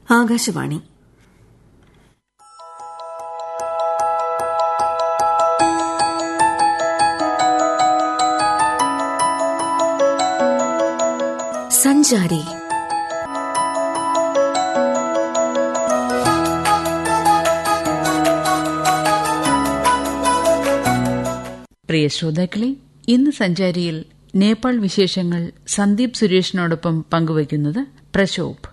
ആകാശവാണി സഞ്ചാരി പ്രിയ ശ്രോതാക്കളെ ഇന്ന് സഞ്ചാരിയിൽ നേപ്പാൾ വിശേഷങ്ങൾ സന്ദീപ് സുരേഷിനോടൊപ്പം പങ്കുവയ്ക്കുന്നത് പ്രശോഭ്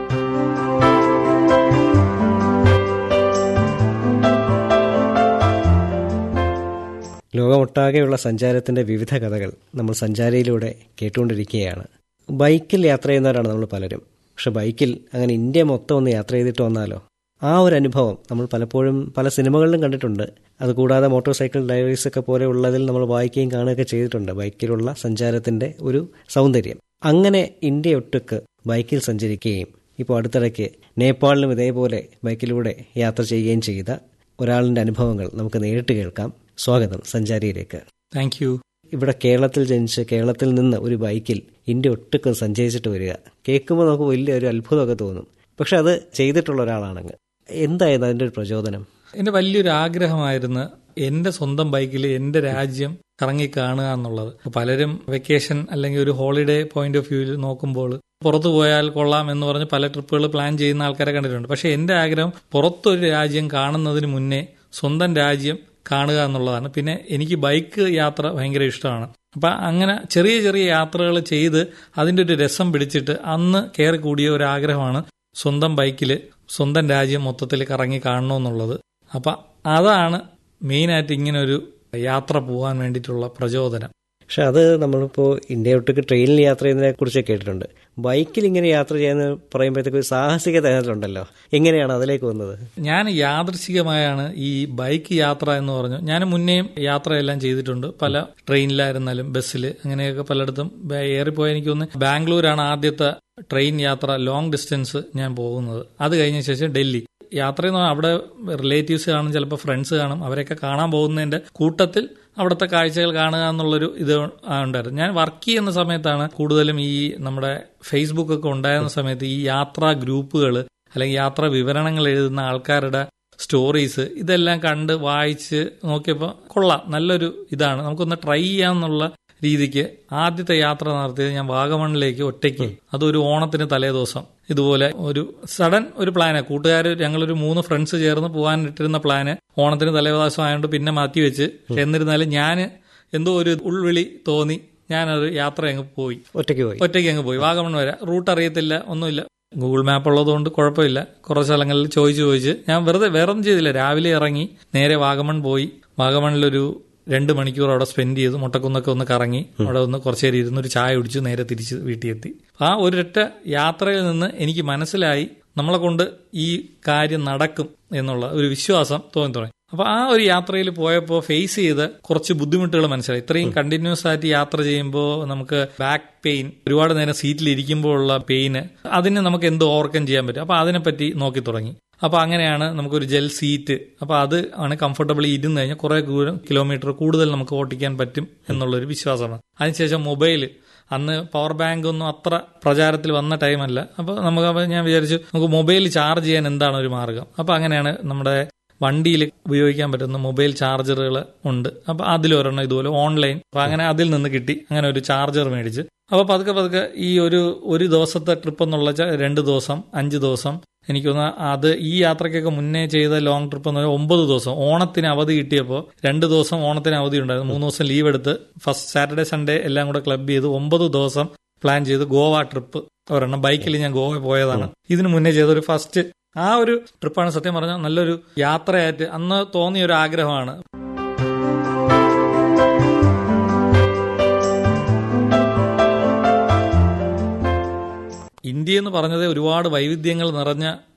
ലോകമൊട്ടാകെയുള്ള സഞ്ചാരത്തിന്റെ വിവിധ കഥകൾ നമ്മൾ സഞ്ചാരിയിലൂടെ കേട്ടുകൊണ്ടിരിക്കുകയാണ് ബൈക്കിൽ യാത്ര ചെയ്യുന്നവരാണ് നമ്മൾ പലരും പക്ഷെ ബൈക്കിൽ അങ്ങനെ ഇന്ത്യ മൊത്തം ഒന്ന് യാത്ര ചെയ്തിട്ട് വന്നാലോ ആ ഒരു അനുഭവം നമ്മൾ പലപ്പോഴും പല സിനിമകളിലും കണ്ടിട്ടുണ്ട് അതുകൂടാതെ മോട്ടോർ സൈക്കിൾ ഡയറീസ് ഒക്കെ പോലെ ഉള്ളതിൽ നമ്മൾ വായിക്കുകയും കാണുകയൊക്കെ ചെയ്തിട്ടുണ്ട് ബൈക്കിലുള്ള സഞ്ചാരത്തിന്റെ ഒരു സൗന്ദര്യം അങ്ങനെ ഇന്ത്യ ഒട്ടുക്ക് ബൈക്കിൽ സഞ്ചരിക്കുകയും ഇപ്പോൾ അടുത്തിടയ്ക്ക് നേപ്പാളിലും ഇതേപോലെ ബൈക്കിലൂടെ യാത്ര ചെയ്യുകയും ചെയ്ത ഒരാളിന്റെ അനുഭവങ്ങൾ നമുക്ക് നേരിട്ട് കേൾക്കാം സ്വാഗതം സഞ്ചാരിയിലേക്ക് താങ്ക് യു ഇവിടെ കേരളത്തിൽ ജനിച്ച് കേരളത്തിൽ നിന്ന് ഒരു ബൈക്കിൽ ഇന്ത്യ ഒട്ടുക്കും സഞ്ചരിച്ചിട്ട് വരിക കേൾക്കുമ്പോൾ നമുക്ക് വലിയ ഒരു അത്ഭുതമൊക്കെ തോന്നും പക്ഷെ അത് ചെയ്തിട്ടുള്ള ഒരാളാണെങ്കിൽ എന്തായിരുന്നു അതിന്റെ ഒരു പ്രചോദനം എന്റെ വലിയൊരു ആഗ്രഹമായിരുന്നു എന്റെ സ്വന്തം ബൈക്കിൽ എന്റെ രാജ്യം കറങ്ങി കാണുക എന്നുള്ളത് പലരും വെക്കേഷൻ അല്ലെങ്കിൽ ഒരു ഹോളിഡേ പോയിന്റ് ഓഫ് വ്യൂവിൽ നോക്കുമ്പോൾ പുറത്തു പോയാൽ കൊള്ളാം എന്ന് പറഞ്ഞ് പല ട്രിപ്പുകൾ പ്ലാൻ ചെയ്യുന്ന ആൾക്കാരെ കണ്ടിട്ടുണ്ട് പക്ഷെ എന്റെ ആഗ്രഹം പുറത്തൊരു രാജ്യം കാണുന്നതിന് മുന്നേ സ്വന്തം രാജ്യം കാണുക എന്നുള്ളതാണ് പിന്നെ എനിക്ക് ബൈക്ക് യാത്ര ഭയങ്കര ഇഷ്ടമാണ് അപ്പം അങ്ങനെ ചെറിയ ചെറിയ യാത്രകൾ ചെയ്ത് അതിൻ്റെ ഒരു രസം പിടിച്ചിട്ട് അന്ന് കയറി കൂടിയ ഒരു ആഗ്രഹമാണ് സ്വന്തം ബൈക്കിൽ സ്വന്തം രാജ്യം മൊത്തത്തിൽ കറങ്ങി കാണണമെന്നുള്ളത് അപ്പം അതാണ് മെയിനായിട്ട് ഇങ്ങനെ ഒരു യാത്ര പോകാൻ വേണ്ടിയിട്ടുള്ള പ്രചോദനം പക്ഷെ അത് നമ്മളിപ്പോൾ ഇന്ത്യ ഒട്ടുക്ക് ട്രെയിനിൽ യാത്ര ചെയ്യുന്നതിനെ കുറിച്ച് കേട്ടിട്ടുണ്ട് ബൈക്കിൽ ഇങ്ങനെ യാത്ര ചെയ്യുന്ന പറയുമ്പോഴത്തേക്ക് ഒരു സാഹസികത അതിനകത്തുണ്ടല്ലോ എങ്ങനെയാണ് അതിലേക്ക് വന്നത് ഞാൻ യാദൃശികമായാണ് ഈ ബൈക്ക് യാത്ര എന്ന് പറഞ്ഞു ഞാൻ മുന്നേയും യാത്രയെല്ലാം ചെയ്തിട്ടുണ്ട് പല ട്രെയിനിലായിരുന്നാലും ബസ്സിൽ അങ്ങനെയൊക്കെ പലയിടത്തും ഏറിപ്പോയ എനിക്ക് തോന്നുന്നു ബാംഗ്ലൂരാണ് ആദ്യത്തെ ട്രെയിൻ യാത്ര ലോങ് ഡിസ്റ്റൻസ് ഞാൻ പോകുന്നത് അത് കഴിഞ്ഞ ശേഷം ഡൽഹി യാത്ര എന്ന് പറഞ്ഞാൽ അവിടെ റിലേറ്റീവ്സ് കാണും ചിലപ്പോൾ ഫ്രണ്ട്സ് കാണും അവരെയൊക്കെ കാണാൻ പോകുന്നതിന്റെ കൂട്ടത്തിൽ അവിടുത്തെ കാഴ്ചകൾ കാണുക എന്നുള്ളൊരു ഇത് ഉണ്ടായിരുന്നു ഞാൻ വർക്ക് ചെയ്യുന്ന സമയത്താണ് കൂടുതലും ഈ നമ്മുടെ ഫേസ്ബുക്ക് ഒക്കെ ഉണ്ടായിരുന്ന സമയത്ത് ഈ യാത്രാ ഗ്രൂപ്പുകൾ അല്ലെങ്കിൽ യാത്രാ വിവരണങ്ങൾ എഴുതുന്ന ആൾക്കാരുടെ സ്റ്റോറീസ് ഇതെല്ലാം കണ്ട് വായിച്ച് നോക്കിയപ്പോൾ കൊള്ളാം നല്ലൊരു ഇതാണ് നമുക്കൊന്ന് ട്രൈ ചെയ്യാമെന്നുള്ള രീതിക്ക് ആദ്യത്തെ യാത്ര നടത്തിയത് ഞാൻ വാഗമണിലേക്ക് ഒറ്റയ്ക്ക് അതൊരു ഓണത്തിന് തലേ ദിവസം ഇതുപോലെ ഒരു സഡൻ ഒരു പ്ലാന് കൂട്ടുകാർ ഞങ്ങളൊരു മൂന്ന് ഫ്രണ്ട്സ് ചേർന്ന് പോകാൻ ഇട്ടിരുന്ന പ്ലാന് ഓണത്തിന് തലേദിവസം ആയതുകൊണ്ട് പിന്നെ മാറ്റി വെച്ച് എന്നിരുന്നാലും ഞാൻ എന്തോ ഒരു ഉൾവിളി തോന്നി ഞാനൊരു യാത്ര അങ്ങ് പോയി ഒറ്റയ്ക്ക് പോയി ഒറ്റയ്ക്ക് അങ്ങ് പോയി വാഗമൺ വരെ റൂട്ട് അറിയത്തില്ല ഒന്നുമില്ല ഗൂഗിൾ മാപ്പ് ഉള്ളതുകൊണ്ട് കുഴപ്പമില്ല കുറേ സ്ഥലങ്ങളിൽ ചോദിച്ചു ചോദിച്ച് ഞാൻ വെറുതെ വേറെ ഒന്നും ചെയ്തില്ല രാവിലെ ഇറങ്ങി നേരെ വാഗമൺ പോയി വാഗമണിലൊരു രണ്ട് മണിക്കൂർ അവിടെ സ്പെൻഡ് ചെയ്ത് മുട്ടക്കുന്നൊക്കെ ഒന്ന് കറങ്ങി അവിടെ ഒന്ന് കുറച്ചു നേരം ഇരുന്ന് ഒരു ചായ കുടിച്ച് നേരെ തിരിച്ച് വീട്ടിലെത്തി ആ ഒരൊറ്റ യാത്രയിൽ നിന്ന് എനിക്ക് മനസ്സിലായി നമ്മളെ കൊണ്ട് ഈ കാര്യം നടക്കും എന്നുള്ള ഒരു വിശ്വാസം തോന്നി തുടങ്ങി അപ്പൊ ആ ഒരു യാത്രയിൽ പോയപ്പോൾ ഫേസ് ചെയ്ത് കുറച്ച് ബുദ്ധിമുട്ടുകൾ മനസ്സിലായി ഇത്രയും കണ്ടിന്യൂസ് ആയിട്ട് യാത്ര ചെയ്യുമ്പോൾ നമുക്ക് ബാക്ക് പെയിൻ ഒരുപാട് നേരം സീറ്റിൽ ഇരിക്കുമ്പോൾ ഉള്ള പെയിന് അതിന് നമുക്ക് എന്ത് ഓവർകം ചെയ്യാൻ പറ്റും അപ്പൊ അതിനെപ്പറ്റി നോക്കി തുടങ്ങി അപ്പൊ അങ്ങനെയാണ് നമുക്കൊരു ജെൽ സീറ്റ് അപ്പൊ അത് ആണ് കംഫർട്ടബിളി ഇരുന്ന് കഴിഞ്ഞാൽ കുറെ ദൂരം കിലോമീറ്റർ കൂടുതൽ നമുക്ക് ഓട്ടിക്കാൻ പറ്റും എന്നുള്ളൊരു വിശ്വാസമാണ് അതിനുശേഷം മൊബൈൽ അന്ന് പവർ ബാങ്ക് ഒന്നും അത്ര പ്രചാരത്തിൽ വന്ന ടൈമല്ല അപ്പൊ നമുക്ക് ഞാൻ വിചാരിച്ചു നമുക്ക് മൊബൈൽ ചാർജ് ചെയ്യാൻ എന്താണ് ഒരു മാർഗം അപ്പൊ അങ്ങനെയാണ് നമ്മുടെ വണ്ടിയിൽ ഉപയോഗിക്കാൻ പറ്റുന്ന മൊബൈൽ ചാർജറുകൾ ഉണ്ട് അപ്പൊ അതിലൊരെണ്ണം ഇതുപോലെ ഓൺലൈൻ അപ്പൊ അങ്ങനെ അതിൽ നിന്ന് കിട്ടി അങ്ങനെ ഒരു ചാർജർ മേടിച്ച് അപ്പൊ പതുക്കെ പതുക്കെ ഈ ഒരു ഒരു ദിവസത്തെ ട്രിപ്പ് എന്നുള്ള രണ്ട് ദിവസം അഞ്ച് ദിവസം എനിക്ക് തോന്നുന്നു അത് ഈ യാത്രയ്ക്കൊക്കെ മുന്നേ ചെയ്ത ലോങ് ട്രിപ്പ് എന്ന് പറഞ്ഞാൽ ഒമ്പത് ദിവസം ഓണത്തിന് അവധി കിട്ടിയപ്പോൾ രണ്ട് ദിവസം ഓണത്തിന് അവധി ഉണ്ടായിരുന്നു മൂന്ന് ദിവസം ലീവ് എടുത്ത് ഫസ്റ്റ് സാറ്റർഡേ സൺഡേ എല്ലാം കൂടെ ക്ലബ് ചെയ്ത് ഒമ്പത് ദിവസം പ്ലാൻ ചെയ്ത് ഗോവ ട്രിപ്പ് ഒരെണ്ണം ബൈക്കിൽ ഞാൻ ഗോവ പോയതാണ് ഇതിനു മുന്നേ ചെയ്ത ഒരു ഫസ്റ്റ് ആ ഒരു ട്രിപ്പാണ് സത്യം പറഞ്ഞാൽ നല്ലൊരു യാത്രയായിട്ട് അന്ന് തോന്നിയ ഒരു ആഗ്രഹമാണ് ഇന്ത്യ എന്ന് പറഞ്ഞത് ഒരുപാട് വൈവിധ്യങ്ങൾ നിറഞ്ഞ